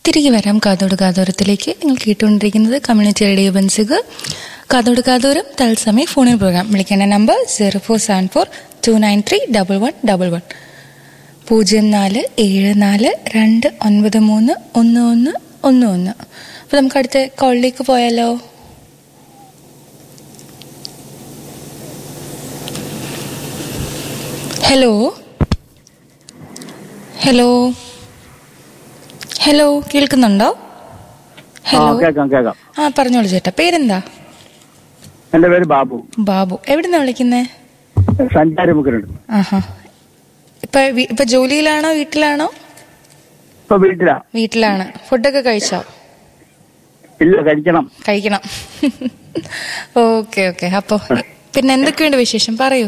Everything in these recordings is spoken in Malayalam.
തിരികെ വരാം കാതോട് കാതോരത്തിലേക്ക് നിങ്ങൾ കേട്ടുകൊണ്ടിരിക്കുന്നത് കമ്മ്യൂണിറ്റി റേഡിയോ ബൻസിഗ് കാതോട് കാതോരം തത്സമയ ഫോണിൽ പ്രോഗ്രാം വിളിക്കേണ്ട number zero four seven four two nine three double one double one പൂജ്യം നാല് ഏഴ് നാല് രണ്ട് ഒൻപത് മൂന്ന് ഒന്ന് ഒന്ന് ഒന്ന് ഒന്ന് അപ്പോൾ നമുക്ക് അടുത്ത കോളിലേക്ക് പോയാലോ ഹലോ ഹലോ ഹലോ കേൾക്കുന്നുണ്ടോ ആ ഹലോ കേക്കാം കേക്കാം ആ പറഞ്ഞോളൂ ചേട്ടാ പേരെന്താ എന്റെ പേര് ബാബു ബാബു എവിടുന്നാ വിളിക്കുന്നേ സഞ്ചാരമുഖനുണ്ട് ആഹാ ഇപ്പൊ വീ- ഇപ്പൊ ജോലിയിലാണോ വീട്ടിലാണോ ഇപ്പൊ വീട്ടിലാ വീട്ടിലാണ് ഫുഡൊക്കെ കഴിച്ചോ ഇല്ല കഴിക്കണം കഴിക്കണം ഓക്കെ ഓക്കെ അപ്പൊ പിന്നെ എന്തൊക്കെയുണ്ട് വിശേഷം പറയൂ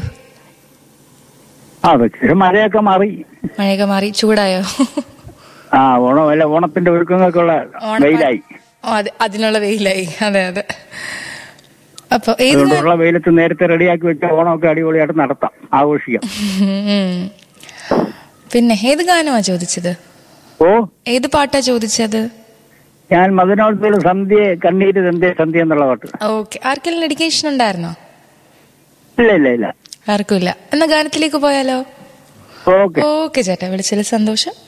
ആ പക്ഷേ മഴയൊക്കെ മാറി മഴയൊക്കെ മാറി ചൂടായോ ആ ഓണം അല്ല ഓണത്തിന്റെ ഒരുക്കങ്ങൾക്കുള്ള ഓണം- വെയിലായി ഓ, അത് അതിനുള്ള വെയിലായി അതെ അതെ അപ്പൊ ഏത് ഗാ- അതുകൊണ്ടുള്ള വെയിലത്ത് നേരത്തെ റെഡിയാക്കി വെച്ച ഓണമൊക്കെ അടിപൊളിയായിട്ട് നടത്താം ആഘോഷിക്കാം ഉം. പിന്നെ ഏത് ഗാനമാ ചോദിച്ചത് ഓ ഏത് പാട്ടാ ചോദിച്ചത് ഞാൻ മദനോത്സവ സന്ധ്യ കണ്ണീര് സന്ധ്യ സന്ധ്യ എന്നുള്ള പാട്ട് ഓക്കെ ആർക്കെങ്കിലും ഡെഡിക്കേഷൻ ഉണ്ടായിരുന്നോ ഇല്ല ഇല്ല ഇല്ല ആർക്കും ഇല്ല എന്നാ ഗാനത്തിലേക്ക് പോയാലോ ഓക്കെ ഓക്കെ ചേട്ടാ വിളിച്ചതിൽ സന്തോഷം